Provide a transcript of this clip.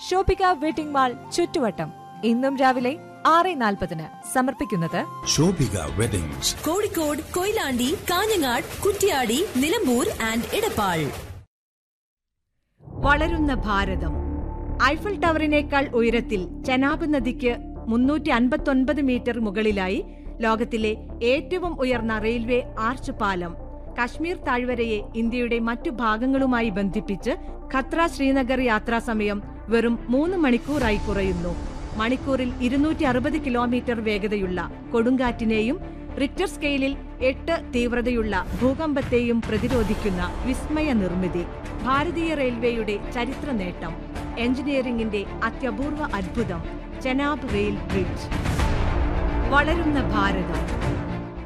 Shoppika wedding mall ചുറ്റുവട്ടം ഇന്നും രാവിലെ ആറ് നാൽപ്പതിന് സമർപ്പിക്കുന്നത് ശോഭിക വെഡിങ്സ് കോഴിക്കോട് കൊയിലാണ്ടി കാഞ്ഞങ്ങാട് കുറ്റ്യാടി നിലമ്പൂർ ആൻഡ് ഇടപ്പാൾ വളരുന്ന ഭാരതം ഐഫൽ ടവറിനേക്കാൾ ഉയരത്തിൽ ചെനാബ് നദിക്ക് മുന്നൂറ്റി അൻപത്തൊൻപത് മീറ്റർ മുകളിലായി ലോകത്തിലെ ഏറ്റവും ഉയർന്ന റെയിൽവേ ആർച്ച് പാലം കശ്മീർ താഴ്വരയെ ഇന്ത്യയുടെ മറ്റു ഭാഗങ്ങളുമായി ബന്ധിപ്പിച്ച് ഖത്ര ശ്രീനഗർ യാത്രാസമയം വെറും മൂന്ന് മണിക്കൂറായി കുറയുന്നു മണിക്കൂറിൽ ഇരുന്നൂറ്റി അറുപത് കിലോമീറ്റർ വേഗതയുള്ള കൊടുങ്കാറ്റിനെയും റിക്ടർ സ്കെയിലിൽ എട്ട് തീവ്രതയുള്ള ഭൂകമ്പത്തെയും പ്രതിരോധിക്കുന്ന വിസ്മയ നിർമ്മിതി ഭാരതീയ റെയിൽവേയുടെ ചരിത്ര നേട്ടം എഞ്ചിനീയറിംഗിന്റെ അത്യപൂർവ അത്ഭുതം ചെനാബ് റെയിൽ ബ്രിഡ്ജ് വളരുന്ന ഭാരതം